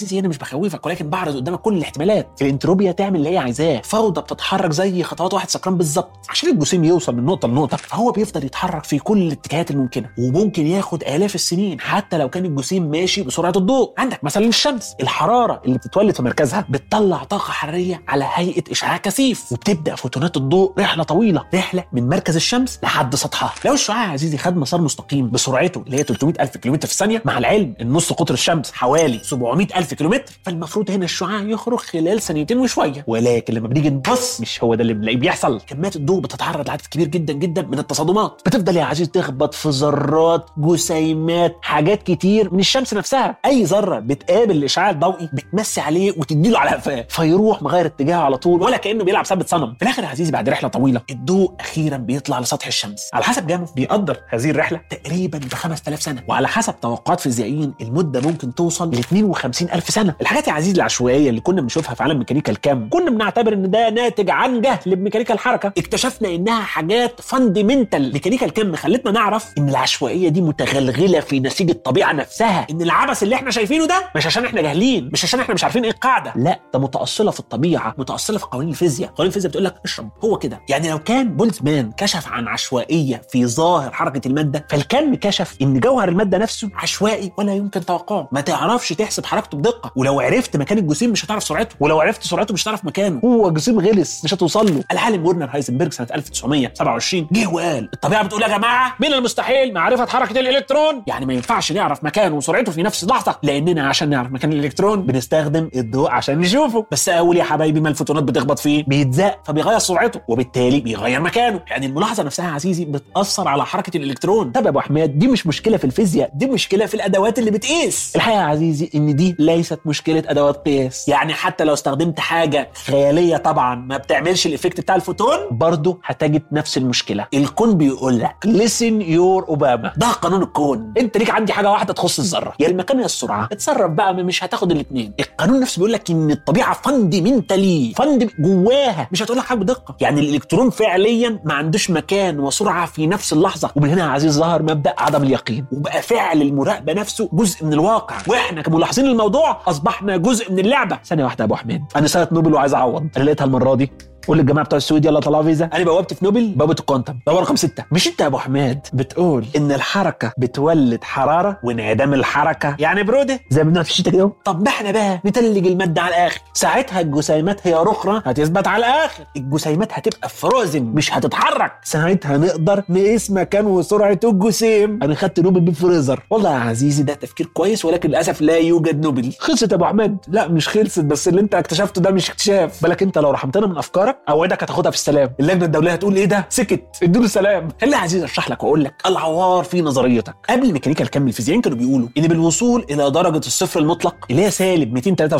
عزيزي هنا مش بخوفك ولكن بعرض قدامك كل الاحتمالات الانتروبيا تعمل اللي هي عايزاه فوضى بتتحرك زي خطوات واحد سكران بالظبط عشان الجسيم يوصل من نقطه لنقطه فهو بيفضل يتحرك في كل الاتجاهات الممكنه وممكن ياخد الاف السنين حتى لو كان الجسيم ماشي بسرعه الضوء عندك مثلا الشمس الحراره اللي بتتولد في مركزها بتطلع طاقه حراريه على هيئه اشعاع كثيف وبتبدا فوتونات الضوء رحله طويله رحله من مركز الشمس لحد سطحها لو الشعاع يا عزيزي خد مسار مستقيم بسرعته اللي هي 300 الف كيلومتر في الثانيه مع العلم ان نص قطر الشمس حوالي 700 الف كيلومتر فالمفروض هنا الشعاع يخرج خلال ثانيتين وشويه ولكن لما بنيجي نبص مش هو ده اللي بنلاقيه بيحصل كميات الضوء بتتعرض لعدد كبير جدا جدا من التصادمات بتفضل يا عزيزي تخبط في ذرات جسيمات حاجات كتير من الشمس نفسها اي ذره بتقابل الاشعاع الضوئي بتمسي عليه وتديله على قفاه فيروح مغير اتجاهه على طول ولا كانه بيلعب ثبت صنم في الاخر يا عزيزي بعد رحله طويله الضوء اخيرا بيطلع لسطح الشمس على حسب جامو بيقدر هذه الرحله تقريبا ب 5000 سنه وعلى حسب توقعات فيزيائيين المده ممكن توصل ل 52 الف سنه الحاجات يا عزيزي العشوائيه اللي كنا بنشوفها في عالم ميكانيكا الكم كنا بنعتبر ان ده ناتج عن جهل بميكانيكا الحركه اكتشفنا انها حاجات فاندمنتال ميكانيكا الكم خلتنا نعرف ان العشوائيه دي متغلغله في نسيج الطبيعه نفسها ان العبث اللي احنا شايفينه ده مش عشان احنا جاهلين مش عشان احنا مش عارفين ايه القاعده لا ده متاصله في الطبيعه متاصله في قوانين الفيزياء قوانين الفيزياء بتقول لك اشرب هو كده يعني لو كان بولتزمان كشف عن عشوائيه في ظاهر حركه الماده فالكم كشف ان جوهر الماده نفسه عشوائي ولا يمكن توقعه ما تعرفش تحسب حركته بدقه ولو عرفت مكان الجسيم مش هتعرف سرعته ولو عرفت سرعته مش هتعرف مكانه هو جسيم غلس مش هتوصل له العالم ورنر هايزنبرج سنه 1927 جه وقال الطبيعه بتقول يا جماعه من المستحيل معرفه حركه الالكترون يعني ما ينفعش نعرف مكانه وسرعته في نفس اللحظه لاننا عشان نعرف مكان الالكترون بنستخدم الضوء عشان نشوفه بس اول يا حبايبي ما الفوتونات بتخبط فيه بيتزق فبيغير سرعته وبالتالي بيغير مكانه يعني الملاحظه نفسها يا عزيزي بتاثر على حركه الالكترون طب يا ابو حماد دي مش مشكله في الفيزياء دي مشكله في الادوات اللي بتقيس الحقيقه يا عزيزي ان دي ليست مشكله ادوات قياس يعني حتى لو استخدمت حاجه خياليه طبعا ما بتعملش الايفكت بتاع الفوتون برضه هتجد نفس المشكله الكون بيقول لك ليسن يور اوباما ده قانون الكون انت ليك عندي حاجه واحده تخص الذره يا المكان يا السرعه اتصرف بقى مش هتاخد الاثنين القانون نفسه بيقول لك ان الطبيعه فاندمنتالي فند جواها مش هتقول لك حاجه بدقه يعني الالكترون فعليا ما عندوش مكان وسرعه في نفس اللحظه ومن هنا يا عزيز ظهر مبدا عدم اليقين وبقى فعل المراقبه نفسه جزء من الواقع واحنا كملاحظين الموضوع اصبحنا جزء من اللعبه ثانيه واحده يا ابو حميد انا سنه نوبل وعايز اعوض انا لقيتها المره دي قول للجماعه بتوع السويد يلا طلعوا فيزا انا بوابت في نوبل بوابه الكوانتم بوابه رقم ستة مش انت يا ابو حماد بتقول ان الحركه بتولد حراره وانعدام الحركه يعني بروده زي ما بنعمل في الشتاء كده طب ما احنا بقى نتلج الماده على الاخر ساعتها الجسيمات هي رخرة هتثبت على الاخر الجسيمات هتبقى فروزن مش هتتحرك ساعتها نقدر نقيس مكان وسرعه الجسيم انا خدت نوبل بالفريزر والله يا عزيزي ده تفكير كويس ولكن للاسف لا يوجد نوبل خلصت يا ابو حماد لا مش خلصت بس اللي انت اكتشفته ده مش اكتشاف بالك انت لو رحمتنا من افكارك اوعدك هتاخدها في السلام اللجنه الدوليه هتقول ايه ده سكت ادوا سلام خليني يا عزيزي اشرح لك واقول لك العوار في نظريتك قبل ميكانيكا الكم الفيزيائيين كانوا بيقولوا ان بالوصول الى درجه الصفر المطلق اللي هي سالب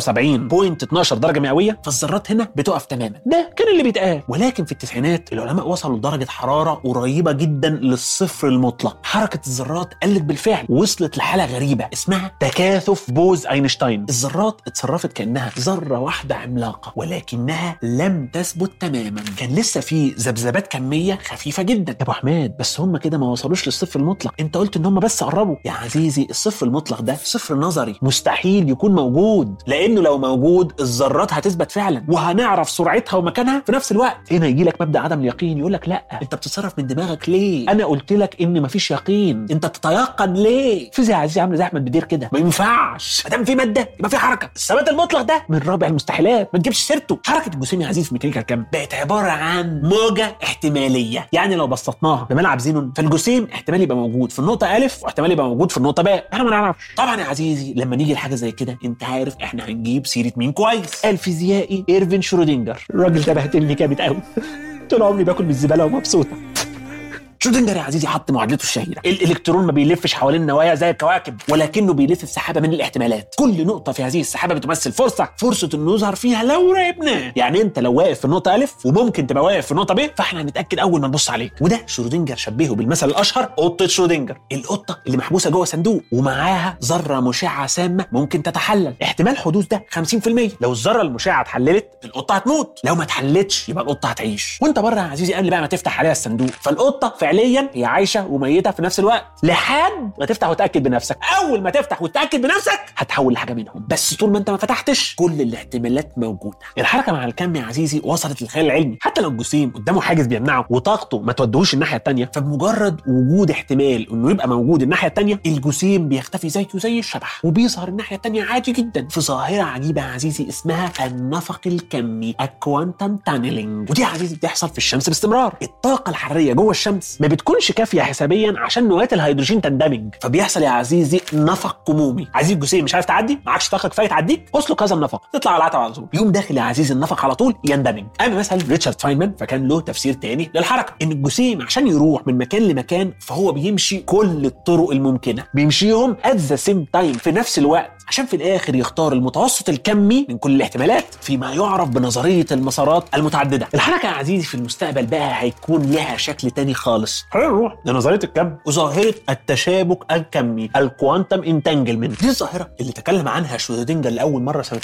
273.12 درجه مئويه فالذرات هنا بتقف تماما ده كان اللي بيتقال ولكن في التسعينات العلماء وصلوا لدرجه حراره قريبه جدا للصفر المطلق حركه الذرات قلت بالفعل وصلت لحاله غريبه اسمها تكاثف بوز اينشتاين الذرات اتصرفت كانها ذره واحده عملاقه ولكنها لم تثبت تماما كان لسه في ذبذبات كميه خفيفه جدا يا ابو حماد بس هم كده ما وصلوش للصفر المطلق انت قلت ان هم بس قربوا يا عزيزي الصفر المطلق ده صفر نظري مستحيل يكون موجود لانه لو موجود الذرات هتثبت فعلا وهنعرف سرعتها ومكانها في نفس الوقت هنا يجي لك مبدا عدم اليقين يقول لك لا انت بتتصرف من دماغك ليه انا قلت لك ان مفيش يقين انت تتيقن ليه الفيزياء يا عزيزي عامله زي احمد بدير كده ما ينفعش ما دام في ماده يبقى في حركه الثبات المطلق ده من رابع المستحيلات ما تجيبش سيرته حركه الجسيم يا عزيزي في ميكانيكا الكم بقت عباره عن موجه احتماليه يعني لو بسطناها بملعب زينون فالجسيم احتمال يبقى موجود في النقطه الف واحتمال يبقى موجود في النقطه باء احنا ما نعرفش طبعا يا عزيزي لما نيجي لحاجه زي كده انت عارف احنا هنجيب سيره مين كويس الفيزيائي ايرفين شرودنجر الراجل ده بهدلني جامد قوي طول عمري باكل من الزباله ومبسوطه شرودنجر يا عزيزي حط معادلته الشهيره الالكترون ما بيلفش حوالين النوايا زي الكواكب ولكنه بيلف في سحابه من الاحتمالات كل نقطه في هذه السحابه بتمثل فرصه فرصه انه يظهر فيها لو راقبناه يعني انت لو واقف في النقطه الف وممكن تبقى واقف في النقطه ب فاحنا هنتاكد اول ما نبص عليك وده شرودنجر شبهه بالمثل الاشهر قطه شرودنجر القطه اللي محبوسه جوه صندوق ومعاها ذره مشعه سامه ممكن تتحلل احتمال حدوث ده 50% لو الذره المشعه اتحللت القطه هتموت لو ما اتحلتش يبقى القطه هتعيش وانت بره يا عزيزي قبل بقى ما تفتح عليها الصندوق فالقطه في فعليا هي عايشه وميته في نفس الوقت لحد ما تفتح وتاكد بنفسك اول ما تفتح وتاكد بنفسك هتحول لحاجه منهم بس طول ما انت ما فتحتش كل الاحتمالات موجوده الحركه مع الكم يا عزيزي وصلت للخيال العلمي حتى لو الجسيم قدامه حاجز بيمنعه وطاقته ما تودهوش الناحيه الثانيه فبمجرد وجود احتمال انه يبقى موجود الناحيه الثانيه الجسيم بيختفي زيه زي الشبح وبيظهر الناحيه الثانيه عادي جدا في ظاهره عجيبه يا عزيزي اسمها النفق الكمي الكوانتم تانلينج ودي يا عزيزي بتحصل في الشمس باستمرار الطاقه الحراريه جوه الشمس ما بتكونش كافيه حسابيا عشان نواه الهيدروجين تندمج فبيحصل يا عزيزي نفق كمومي عزيزي الجسيم مش عارف تعدي معكش طاقه كفايه تعديك اسلك هذا النفق تطلع على العتبه على طول يقوم داخل يا عزيزي النفق على طول يندمج اما مثلا ريتشارد فاينمان فكان له تفسير تاني للحركه ان الجسيم عشان يروح من مكان لمكان فهو بيمشي كل الطرق الممكنه بيمشيهم ات ذا سيم تايم في نفس الوقت عشان في الاخر يختار المتوسط الكمي من كل الاحتمالات فيما يعرف بنظريه المسارات المتعدده الحركه يا عزيزي في المستقبل بقى هيكون لها شكل تاني خالص خلينا نروح لنظريه الكم وظاهره التشابك الكمي الكوانتم انتانجلمنت دي الظاهره اللي تكلم عنها شرودنجر لاول مره سنه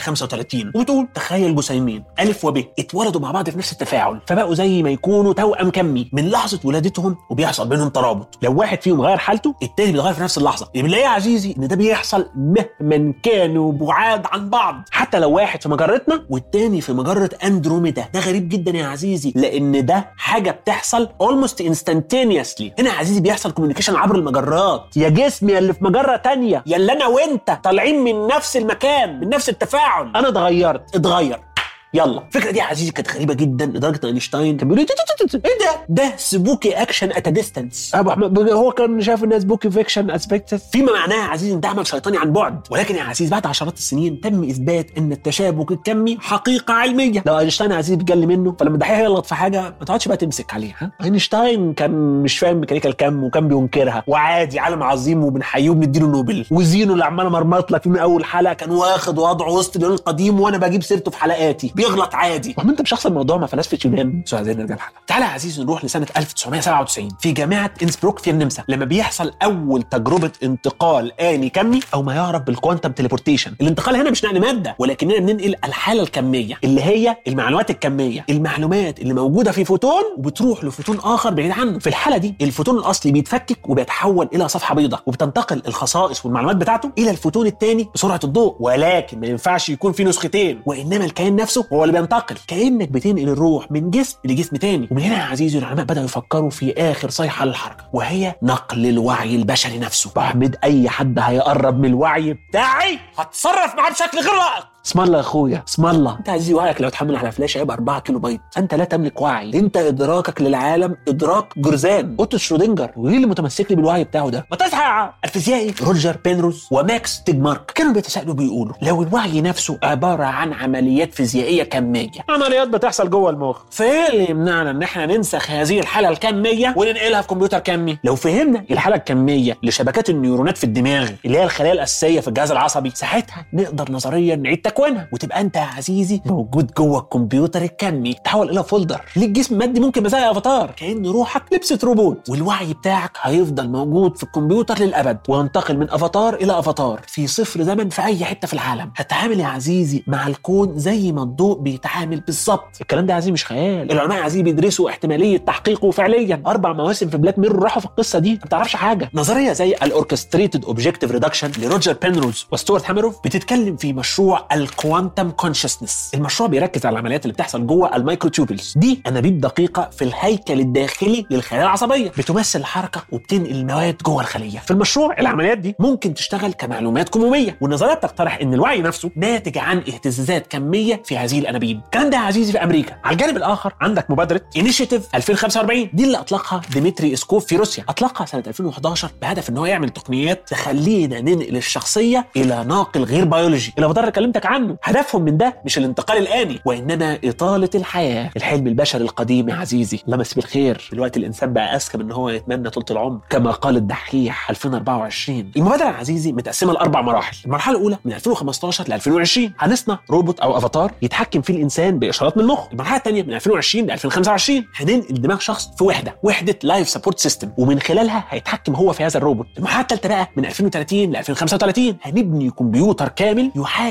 1935 وبتقول تخيل جسيمين الف وب اتولدوا مع بعض في نفس التفاعل فبقوا زي ما يكونوا توأم كمي من لحظه ولادتهم وبيحصل بينهم ترابط لو واحد فيهم غير حالته التاني بيتغير في نفس اللحظه اللي بنلاقيه يا عزيزي ان ده بيحصل مهما كانوا بعاد عن بعض حتى لو واحد في مجرتنا والتاني في مجره اندروميدا ده غريب جدا يا عزيزي لان ده حاجه بتحصل almost instantaneously هنا يا عزيزي بيحصل كوميونيكيشن عبر المجرات يا جسمي يا اللي في مجره تانية يا اللي انا وانت طالعين من نفس المكان من نفس التفاعل انا اتغيرت اتغير يلا الفكره دي يا عزيزي كانت غريبه جدا لدرجه ان اينشتاين كان بيقول ايه ده ده سبوكي اكشن ات ديستانس ابو احمد هو كان شايف الناس سبوكي فيكشن اسبكتس فيما معناه يا عزيزي ان ده عمل شيطاني عن بعد ولكن يا عزيزي بعد عشرات السنين تم اثبات ان التشابك الكمي حقيقه علميه لو اينشتاين يا عزيزي بيتجلي منه فلما الدحيح يغلط في حاجه ما تقعدش بقى تمسك عليه ها اينشتاين كان مش فاهم ميكانيكا الكم وكان بينكرها وعادي عالم عظيم وبنحييه وبنديله نوبل وزينو اللي عمال مرمط لك فيه من اول حلقه كان واخد وضعه وسط اليونان القديم وانا بجيب سيرته في حلقاتي بيغلط عادي وهم انت مشخص الموضوع مع فلاسفه يونان بس عايزين نرجع الحلقه تعالى يا عزيزي نروح لسنه 1997 في جامعه انسبروك في النمسا لما بيحصل اول تجربه انتقال اني كمي او ما يعرف بالكوانتم تليبورتيشن الانتقال هنا مش نقل ماده ولكننا بننقل الحاله الكميه اللي هي المعلومات الكميه المعلومات اللي موجوده في فوتون وبتروح لفوتون اخر بعيد عنه في الحاله دي الفوتون الاصلي بيتفكك وبيتحول الى صفحه بيضاء وبتنتقل الخصائص والمعلومات بتاعته الى الفوتون الثاني بسرعه الضوء ولكن ما ينفعش يكون في نسختين وانما الكيان نفسه هو اللي بينتقل كانك بتنقل الروح من جسم لجسم تاني ومن هنا يا عزيزي العلماء بداوا يفكروا في اخر صيحه للحركه وهي نقل الوعي البشري نفسه بحمد اي حد هيقرب من الوعي بتاعي هتصرف معاه بشكل غير لائق اسم الله يا اخويا اسم الله انت عزيزي وعيك لو اتحمل على فلاشه هيبقى 4 كيلو بايت انت لا تملك وعي انت ادراكك للعالم ادراك جرزان اوتو شرودنجر وايه اللي متمسك لي بالوعي بتاعه ده ما تصحى يا عم. الفيزيائي روجر بينروز وماكس تيجمارك كانوا بيتساءلوا بيقولوا لو الوعي نفسه عباره عن عمليات فيزيائيه كميه عمليات بتحصل جوه المخ فايه اللي يمنعنا ان احنا ننسخ هذه الحاله الكميه وننقلها في كمبيوتر كمي لو فهمنا الحاله الكميه لشبكات النيورونات في الدماغ اللي هي الخلايا الاساسيه في الجهاز العصبي ساعتها نقدر نظريا نعيد تكوينها وتبقى انت يا عزيزي موجود جوه الكمبيوتر الكمي تحول الى فولدر ليك جسم مادي ممكن يبقى زي افاتار كان روحك لبست روبوت والوعي بتاعك هيفضل موجود في الكمبيوتر للابد وينتقل من افاتار الى افاتار في صفر زمن في اي حته في العالم هتعامل يا عزيزي مع الكون زي ما الضوء بيتعامل بالظبط الكلام ده يا عزيزي مش خيال العلماء يا عزيزي بيدرسوا احتماليه تحقيقه فعليا اربع مواسم في بلاك ميرور راحوا في القصه دي ما بتعرفش حاجه نظريه زي الاوركستريتد اوبجكتيف ريدكشن لروجر بينروز وستوارت هاميروف بتتكلم في مشروع الكوانتم كونشسنس المشروع بيركز على العمليات اللي بتحصل جوه المايكروتيوبلز دي انابيب دقيقه في الهيكل الداخلي للخلايا العصبيه بتمثل الحركه وبتنقل المواد جوه الخليه في المشروع العمليات دي ممكن تشتغل كمعلومات كموميه والنظريه بتقترح ان الوعي نفسه ناتج عن اهتزازات كميه في هذه الانابيب الكلام ده يا عزيزي في امريكا على الجانب الاخر عندك مبادره انيشيتيف 2045 دي اللي اطلقها ديمتري اسكوف في روسيا اطلقها سنه 2011 بهدف ان هو يعمل تقنيات تخلينا ننقل الشخصيه الى ناقل غير بيولوجي الافاتار اللي كلمتك عنه هدفهم من ده مش الانتقال الاني وانما اطاله الحياه الحلم البشري القديم يا عزيزي الله مسي بالخير دلوقتي الانسان بقى اذكى من ان هو يتمنى طول العمر كما قال الدحيح 2024 المبادره يا عزيزي متقسمه لاربع مراحل المرحله الاولى من 2015 ل 2020 هنصنع روبوت او افاتار يتحكم فيه الانسان باشارات من المخ المرحله الثانيه من 2020 ل 2025 هننقل دماغ شخص في وحده وحده لايف سبورت سيستم ومن خلالها هيتحكم هو في هذا الروبوت المرحله الثالثه بقى من 2030 ل 2035 هنبني كمبيوتر كامل يحاكي الدماغ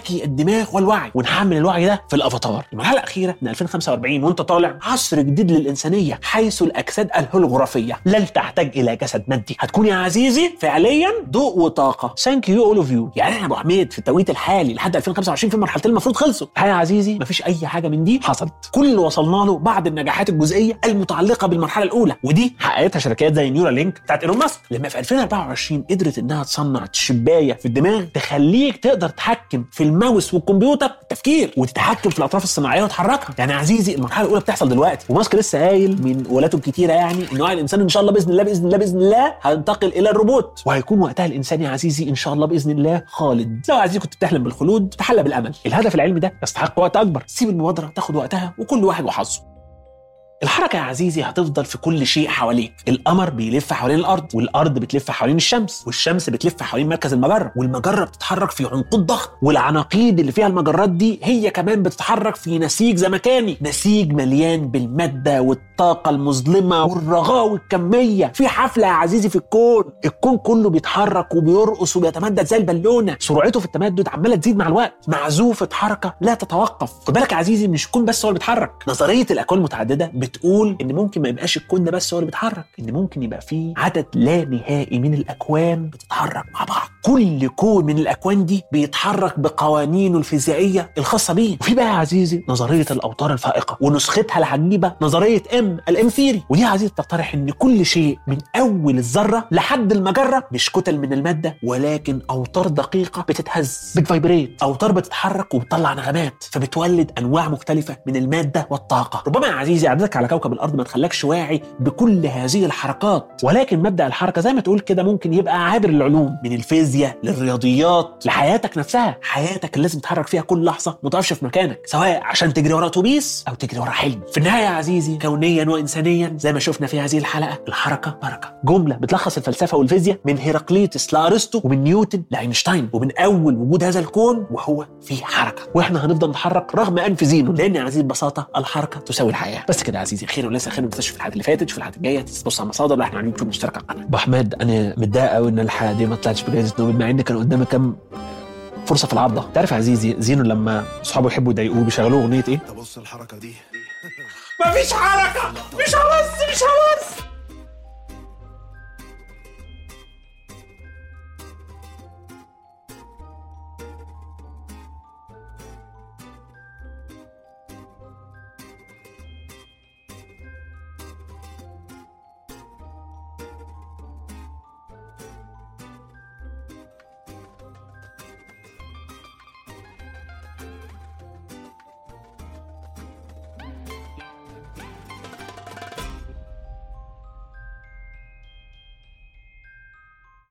الدماغ والوعي ونحمل الوعي ده في الافاتار المرحله الاخيره من 2045 وانت طالع عصر جديد للانسانيه حيث الاجساد الهولوغرافيه لن تحتاج الى جسد مادي هتكون يا عزيزي فعليا ضوء وطاقه ثانك يو اول اوف يو يعني احنا يا ابو حميد في التوقيت الحالي لحد 2025 في مرحلتين المفروض خلصوا الحقيقه يا عزيزي مفيش اي حاجه من دي حصلت كل اللي وصلنا له بعد النجاحات الجزئيه المتعلقه بالمرحله الاولى ودي حققتها شركات زي نيورا لينك بتاعت ايلون ماسك لما في 2024 قدرت انها تصنع شبايه في الدماغ تخليك تقدر تتحكم في الماوس والكمبيوتر التفكير وتتحكم في الاطراف الصناعيه وتحركها يعني يا عزيزي المرحله الاولى بتحصل دلوقتي وماسك لسه قايل من ولاته الكتيره يعني ان وعي الانسان ان شاء الله باذن الله باذن الله باذن الله هينتقل الى الروبوت وهيكون وقتها الانسان يا عزيزي ان شاء الله باذن الله خالد لو عزيزي كنت بتحلم بالخلود تحلى بالامل الهدف العلمي ده يستحق وقت اكبر سيب المبادره تاخد وقتها وكل واحد وحظه الحركة يا عزيزي هتفضل في كل شيء حواليك القمر بيلف حوالين الأرض والأرض بتلف حوالين الشمس والشمس بتلف حوالين مركز المجرة والمجرة بتتحرك في عنقود ضخم والعناقيد اللي فيها المجرات دي هي كمان بتتحرك في نسيج زمكاني نسيج مليان بالمادة والطاقة المظلمة والرغاوة الكمية في حفلة يا عزيزي في الكون الكون كله بيتحرك وبيرقص وبيتمدد زي البالونة سرعته في التمدد عمالة تزيد مع الوقت معزوفة حركة لا تتوقف خد بالك يا عزيزي مش الكون بس هو اللي بيتحرك نظرية الأكوان المتعددة بتقول ان ممكن ما يبقاش الكون ده بس هو اللي بيتحرك ان ممكن يبقى فيه عدد لا نهائي من الاكوان بتتحرك مع بعض كل كون من الاكوان دي بيتحرك بقوانينه الفيزيائيه الخاصه بيه وفي بقى يا عزيزي نظريه الاوتار الفائقه ونسختها العجيبه نظريه ام الام ثيري ودي يا عزيزي بتقترح ان كل شيء من اول الذره لحد المجره مش كتل من الماده ولكن اوتار دقيقه بتتهز بتفايبريت اوتار بتتحرك وبتطلع نغمات فبتولد انواع مختلفه من الماده والطاقه ربما يا عزيزي عددك على كوكب الارض ما تخلكش واعي بكل هذه الحركات ولكن مبدا الحركه زي ما تقول كده ممكن يبقى عابر العلوم من الفيزياء للرياضيات لحياتك نفسها حياتك اللي لازم تتحرك فيها كل لحظه ما تقفش في مكانك سواء عشان تجري ورا اتوبيس او تجري ورا حلم في النهايه يا عزيزي كونيا وانسانيا زي ما شفنا في هذه الحلقه الحركه بركه جمله بتلخص الفلسفه والفيزياء من هيراقليطس لارسطو ومن نيوتن لاينشتاين ومن اول وجود هذا الكون وهو في حركه واحنا هنفضل نتحرك رغم انف زينه لان يا عزيزي ببساطه الحركه تساوي الحياه بس كده يا عزيزي خير ولسه خير ما تنساش في الحلقات اللي فاتت في الحلقات الجايه تبص على المصادر واحنا على اليوتيوب نشترك على القناه ابو احمد انا متضايق قوي ان الحلقه دي ما طلعتش بجائزه نوبل مع ان كان قدامي كام فرصه في العرضه تعرف يا عزيزي زينو لما اصحابه يحبوا يضايقوه بيشغلوه اغنيه ايه تبص الحركه دي مفيش حركه مش هبص مش هبص